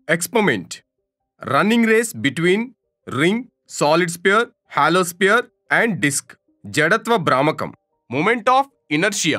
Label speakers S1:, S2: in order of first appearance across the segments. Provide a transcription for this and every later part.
S1: Experiment Running race between ring, solid sphere, hollow sphere and disk. జడత్వ భ్రామకం moment of inertia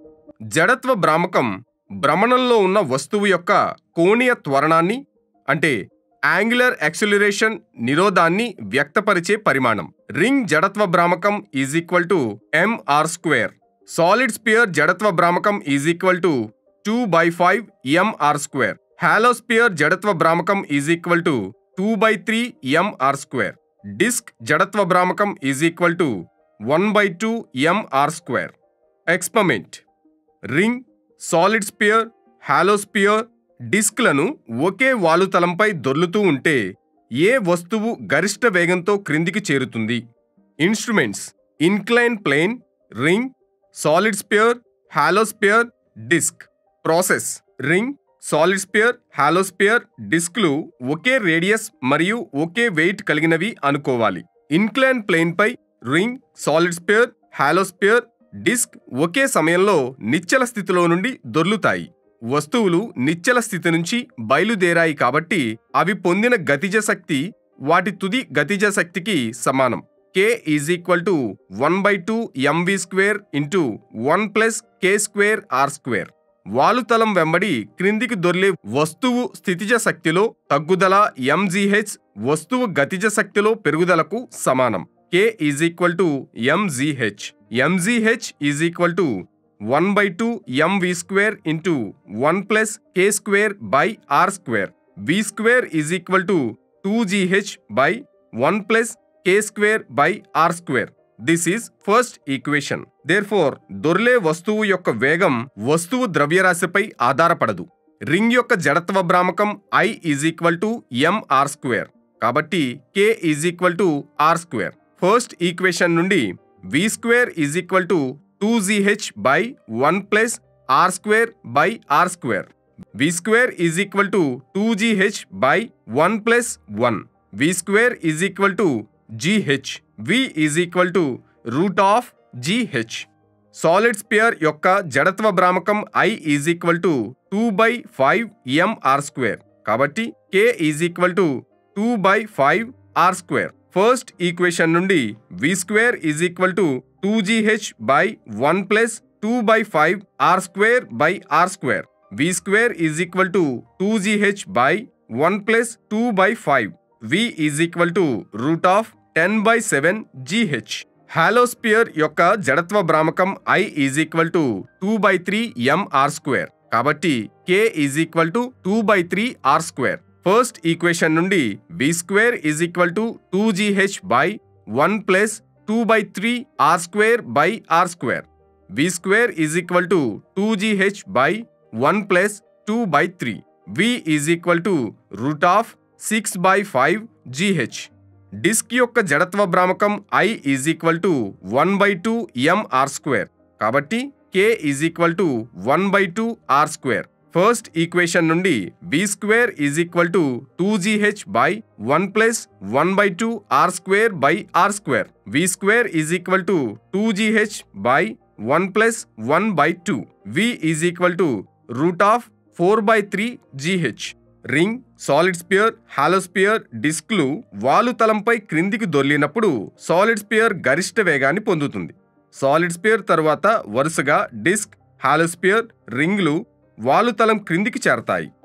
S1: జడత్వ భ్రామకం భ్రమణంలో ఉన్న వస్తువు యొక్క కోణీయ త్వరణాన్ని అంటే యాంగులర్ యాక్సిలరేషన్ నిరోధాన్ని వ్యక్తపరిచే పరిమాణం రింగ్ జడత్వ భ్రామకం is equal to MR square solid sphere జడత్వ భ్రామకం is equal to two by five MR square hollow sphere జడత్వ భ్రామకం is equal to two by three MR square disc జడత్వ భ్రామకం is equal to one by two MR square experiment ring solid sphere hollow sphere డిస్క్లను ఒకే వాలుతలంపై దొర్లుతూ ఉంటే ఏ వస్తువు గరిష్ట వేగంతో క్రిందికి చేరుతుంది instruments incline plane ring solid sphere hollow sphere disc process ring solid sphere hollow sphere డిస్క్లు ఒకే రేడియస్ మరియు ఒకే వెయిట్ కలిగినవి అనుకోవాలి ఇన్క్లైన్ ప్లేన్ పై ring solid sphere hollow sphere disc ఒకే సమయంలో నిశ్చల స్థితిలో నుండి దొర్లుతాయి వస్తువులు నిశ్చల స్థితి నుంచి బయలుదేరాయి కాబట్టి అవి పొందిన గతిజ శక్తి వాటి తుది గతిజ శక్తికి సమానం K is equal to one by two MV square into one plus K square R square వాలుతలం వెంబడి క్రిందికి దొర్లే వస్తువు స్థితిజ శక్తిలో తగ్గుదల ఎంజీహెచ్ వస్తువు గతిజ శక్తిలో పెరుగుదలకు సమానం K is equal to MGH MGH is equal to one by two MV square into one plus K square by R square V square is equal to two GH by one plus K square by R square this is first equation therefore దొర్లే వస్తువు యొక్క వేగం వస్తువు ద్రవ్యరాశిపై ఆధారపడదు ring యొక్క జడత్వ భ్రామకం I is equal to MR square కాబట్టి K is equal to are square first equation నుండి V square is equal to two GH by one plus R square by R square V square is equal to two GH by one plus one V square is equal to GH V is equal to root of GH solid sphere యొక్క జడత్వ భ్రామకం I is equal to two by five MR square కాబట్టి K is equal to two by five R square first equation నుండి V square is equal to two GH by one plus two by five R square by R square V square is equal to two GH by one plus two by five V is equal to root of ten by seven GH hollow sphere యొక్క జడత్వ భ్రామకం I is equal to two by three MR square కాబట్టి K is equal to two by three R square first equation నుండి V square is equal to two GH by one plus two by three R square by R square V square is equal to two GH by one plus two by three V is equal to root of six by five GH disc యొక్క జడత్వ భ్రామకం I is equal to one by two MR square కాబట్టి K is equal to one by two R square first equation నుండి V square is equal to two GH by one plus one by two R square by R square V square is equal to two GH by one plus one by two V is equal to root of four by three GH ring solid sphere hollow sphere డిస్క్లు వాలు తలంపై క్రిందికి దొర్లినప్పుడు solid spear గరిష్ట వేగాన్ని పొందుతుంది solid spear తరువాత వరుసగా disc హాలోస్పియర్ రింగ్లు వాలుతలం క్రిందికి చేరతాయి